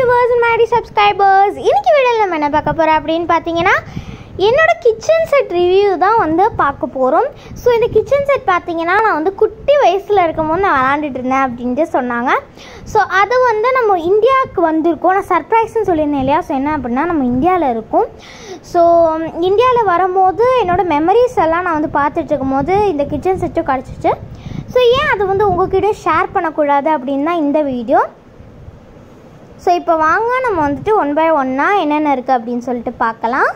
viewers Maddy subscribers இன்னைக்கு வீடியோவில் நம்ம என்ன பார்க்க போகிறோம் அப்படின்னு பார்த்தீங்கன்னா என்னோட கிச்சன் செட் ரிவ்யூ தான் வந்து பார்க்க போகிறோம் ஸோ இந்த கிச்சன் செட் பார்த்தீங்கன்னா நான் வந்து குட்டி வயசில் இருக்கும்போது நான் விளாண்டுட்டு இருந்தேன் அப்படின்ட்டு சொன்னாங்க ஸோ அது வந்து நம்ம இந்தியாவுக்கு வந்திருக்கோம் நான் சர்ப்ரைஸ்னு சொல்லியிருந்தேன் இல்லையா ஸோ என்ன அப்படின்னா நம்ம இந்தியாவில் இருக்கும் ஸோ இந்தியாவில் வரும்போது என்னோட மெமரிஸ் எல்லாம் நான் வந்து பார்த்துட்டு இருக்கும்போது இந்த கிச்சன் செட்டும் கிடச்சிச்சு ஸோ ஏன் அது வந்து உங்ககிட்ட ஷேர் பண்ணக்கூடாது அப்படின்னு தான் இந்த வீடியோ ஸோ இப்போ வாங்க நம்ம வந்துட்டு ஒன் பை ஒன்னாக என்னென்ன இருக்குது அப்படின்னு சொல்லிட்டு பார்க்கலாம்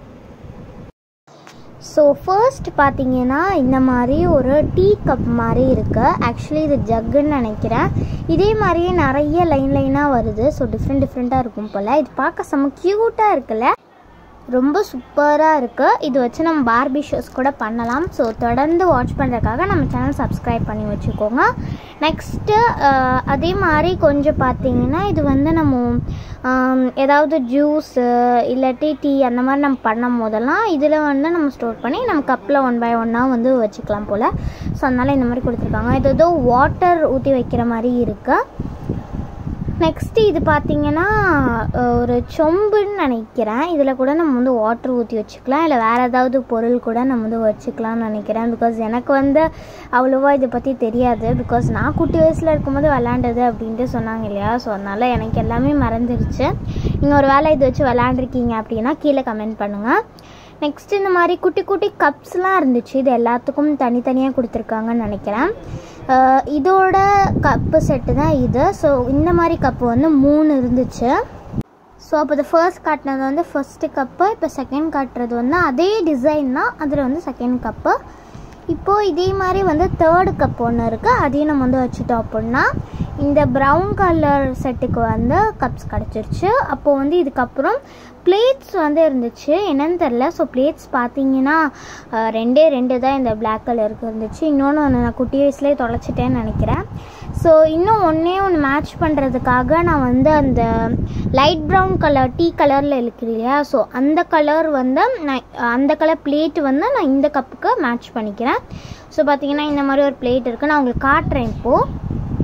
ஸோ ஃபர்ஸ்ட் பார்த்தீங்கன்னா இந்த மாதிரி ஒரு டீ கப் மாதிரி இருக்குது ஆக்சுவலி இது ஜக்குன்னு நினைக்கிறேன் இதே மாதிரியே நிறைய லைன் லைனாக வருது ஸோ டிஃப்ரெண்ட் டிஃப்ரெண்ட்டாக இருக்கும் போல் இது பார்க்க செம்ம க்யூட்டாக இருக்குல்ல ரொம்ப சூப்பராக இருக்குது இது வச்சு நம்ம பார்பி ஷோஸ் கூட பண்ணலாம் ஸோ தொடர்ந்து வாட்ச் பண்ணுறதுக்காக நம்ம சேனல் சப்ஸ்கிரைப் பண்ணி வச்சுக்கோங்க நெக்ஸ்ட்டு அதே மாதிரி கொஞ்சம் பார்த்தீங்கன்னா இது வந்து நம்ம ஆம், ஏதாவது ஜூஸு இல்லாட்டி டீ அந்த மாதிரி நம்ம பண்ணும் போதெல்லாம் இதில் வந்து நம்ம ஸ்டோர் பண்ணி நம்ம கப்பில் ஒன் பை ஒன்னாக வந்து வச்சுக்கலாம் போல் ஸோ அதனால் இந்த மாதிரி கொடுத்துருக்காங்க இது ஏதோ வாட்டர் ஊற்றி வைக்கிற மாதிரி இருக்குது நெக்ஸ்ட்டு இது பார்த்தீங்கன்னா அஹ், ஒரு சொம்புன்னு நினைக்கிறேன் இதில் கூட நம்ம வந்து வாட்டர் ஊற்றி வச்சுக்கலாம் இல்லை வேறு ஏதாவது பொருள் கூட நம்ம வந்து வச்சுக்கலாம்னு நினைக்கிறேன் பிகாஸ் எனக்கு வந்து அவ்வளோவா இதை பற்றி தெரியாது பிகாஸ் நான் குட்டி வயசில் இருக்கும்போது விளாண்டது அப்படின்ட்டு சொன்னாங்க இல்லையா ஸோ அதனால் எனக்கு எல்லாமே மறந்துருச்சு நீங்கள் ஒரு வேளை இது வச்சு விளாண்டுருக்கீங்க அப்படின்னா கீழே கமெண்ட் பண்ணுங்கள் நெக்ஸ்ட் இந்த மாதிரி குட்டி குட்டி கப்ஸ்லாம் இருந்துச்சு இது எல்லாத்துக்கும் தனித்தனியாக கொடுத்துருக்காங்கன்னு நினைக்கிறேன் அஹ் இதோட கப்பு செட்டு தான் இது ஸோ இந்த மாதிரி கப்பு வந்து மூணு இருந்துச்சு ஸோ அப்போ இது ஃபர்ஸ்ட் காட்டினது வந்து ஃபர்ஸ்ட்டு கப்பு இப்போ செகண்ட் காட்டுறது வந்து அதே டிசைன் தான் அதில் வந்து செகண்ட் கப்பு இப்போது இதே மாதிரி வந்து தேர்டு கப் ஒன்று இருக்குது அதையும் நம்ம வந்து வச்சுட்டோம் அப்படின்னா இந்த ப்ரௌன் கலர் செட்டுக்கு வந்து கப்ஸ் கிடச்சிருச்சு அப்போது வந்து இதுக்கப்புறம் பிளேட்ஸ் வந்து இருந்துச்சு என்னன்னு தெரில ஸோ பிளேட்ஸ் பார்த்தீங்கன்னா அஹ், ரெண்டே ரெண்டு தான் இந்த Black கலருக்கு இருந்துச்சு இன்னொன்று ஒன்று நான் குட்டி வயசுலேயே தொலைச்சிட்டேன்னு நினைக்கிறேன் ஸோ இன்னும் ஒன்றே ஒன்று மேட்ச் பண்ணுறதுக்காக நான் வந்து அந்த லைட் ப்ரௌன் கலர் டீ கலரில் இருக்குது இல்லையா ஸோ அந்த கலர் வந்து நான் அந்த கலர் பிளேட் வந்து நான் இந்த கப்புக்கு மேட்ச் பண்ணிக்கிறேன் ஸோ பார்த்தீங்கன்னா இந்த மாதிரி ஒரு பிளேட் இருக்குது நான் உங்களுக்கு காட்டுறேன் இப்போது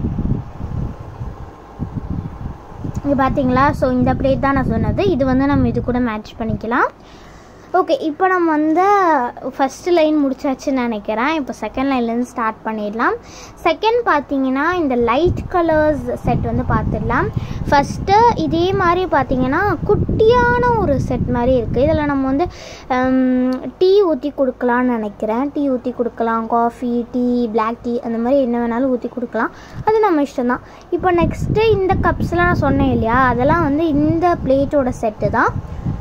இங்கே பார்த்தீங்களா ஸோ இந்த பிளேட் தான் நான் சொன்னது இது வந்து நம்ம இது கூட மேட்ச் பண்ணிக்கலாம் ஓகே இப்போ நம்ம வந்து ஃபஸ்ட்டு லைன் முடிச்சாச்சுன்னு நினைக்கிறேன் இப்போ செகண்ட் லைன்லேருந்து ஸ்டார்ட் பண்ணிடலாம் செகண்ட் பார்த்தீங்கன்னா இந்த லைட் கலர்ஸ் செட் வந்து பார்த்துடலாம் ஃபஸ்ட்டு இதே மாதிரி பார்த்தீங்கன்னா குட்டியான ஒரு செட் மாதிரி இருக்குது இதில் நம்ம வந்து டீ ஊற்றி கொடுக்கலான்னு நினைக்கிறேன் டீ ஊற்றி கொடுக்கலாம் காஃபி டீ Black டீ அந்த மாதிரி என்ன வேணாலும் ஊற்றி கொடுக்கலாம் அது நம்ம இஷ்டம் தான் இப்போ நெக்ஸ்ட்டு இந்த கப்ஸ்லாம் நான் சொன்னேன் இல்லையா அதெல்லாம் வந்து இந்த பிளேட்டோட செட்டு தான்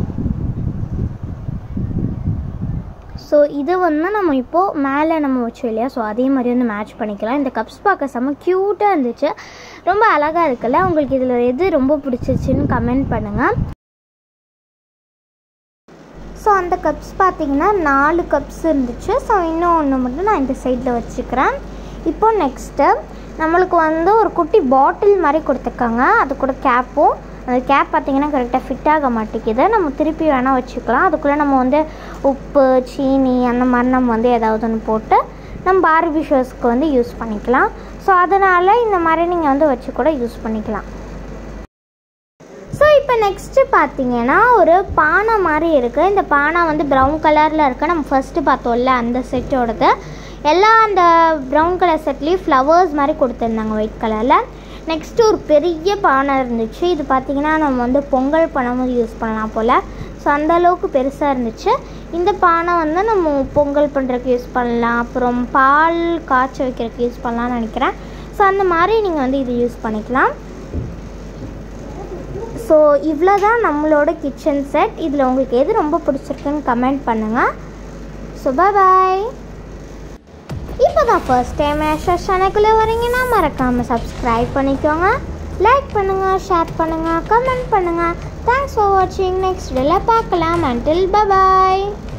ஸோ இது வந்து நம்ம இப்போது மேலே நம்ம வச்சோம் இல்லையா ஸோ அதே மாதிரி வந்து மேட்ச் பண்ணிக்கலாம் இந்த கப்ஸ் பார்க்க செம்ம க்யூட்டாக இருந்துச்சு ரொம்ப அழகாக இருக்குல்ல உங்களுக்கு இதில் எது ரொம்ப பிடிச்சிருச்சுன்னு கமெண்ட் பண்ணுங்கள் ஸோ அந்த கப்ஸ் பார்த்தீங்கன்னா நாலு கப்ஸ் இருந்துச்சு ஸோ இன்னும் ஒன்று மட்டும் நான் இந்த சைடில் வச்சுக்கிறேன் இப்போ நெக்ஸ்ட்டு நம்மளுக்கு வந்து ஒரு குட்டி பாட்டில் மாதிரி கொடுத்துருக்காங்க அது கூட கேப்பும் அந்த கேப் பார்த்தீங்கன்னா கரெக்டாக ஃபிட் ஆக மாட்டேங்குது நம்ம திருப்பி வேணால் வச்சுக்கலாம் அதுக்குள்ளே நம்ம வந்து உப்பு சீனி அந்த மாதிரி நம்ம வந்து ஏதாவது ஒன்று போட்டு நம்ம பார்பி ஷோஸ்க்கு வந்து யூஸ் பண்ணிக்கலாம் ஸோ அதனால் இந்த மாதிரி நீங்கள் வந்து வச்சு கூட யூஸ் பண்ணிக்கலாம் ஸோ இப்போ நெக்ஸ்ட்டு பார்த்தீங்கன்னா ஒரு பானை மாதிரி இருக்குது இந்த பானை வந்து ப்ரௌன் கலரில் இருக்குது நம்ம ஃபஸ்ட்டு பார்த்தோம்ல அந்த செட்டோடது எல்லா அந்த ப்ரௌன் கலர் செட்லேயும் ஃப்ளவர்ஸ் மாதிரி கொடுத்துருந்தாங்க ஒயிட் கலரில் நெக்ஸ்ட்டு ஒரு பெரிய பானை இருந்துச்சு இது பார்த்தீங்கன்னா நம்ம வந்து பொங்கல் பண்ணும்போது யூஸ் பண்ணலாம் போல் ஸோ அந்த அளவுக்கு பெருசாக இருந்துச்சு இந்த பானை வந்து நம்ம பொங்கல் பண்ணுறதுக்கு யூஸ் பண்ணலாம் அப்புறம் பால் காய்ச்ச வைக்கிறதுக்கு யூஸ் பண்ணலாம்னு நினைக்கிறேன் ஸோ அந்த மாதிரி நீங்கள் வந்து இது யூஸ் பண்ணிக்கலாம் ஸோ இவ்வளோ தான் நம்மளோட கிச்சன் செட் இதில் உங்களுக்கு எது ரொம்ப பிடிச்சிருக்குன்னு கமெண்ட் பண்ணுங்கள் ஸோ பாய் இப்போ தான் ஃபர்ஸ்ட் டைம் ஆஷா சேனலுக்குள்ளே வரீங்கன்னா மறக்காமல் சப்ஸ்கிரைப் பண்ணிக்கோங்க லைக் பண்ணுங்கள் ஷேர் பண்ணுங்கள் கமெண்ட் பண்ணுங்கள் தேங்க்ஸ் ஃபார் வாட்சிங் நெக்ஸ்ட் டேல பார்க்கலாம் அண்டில் பாய்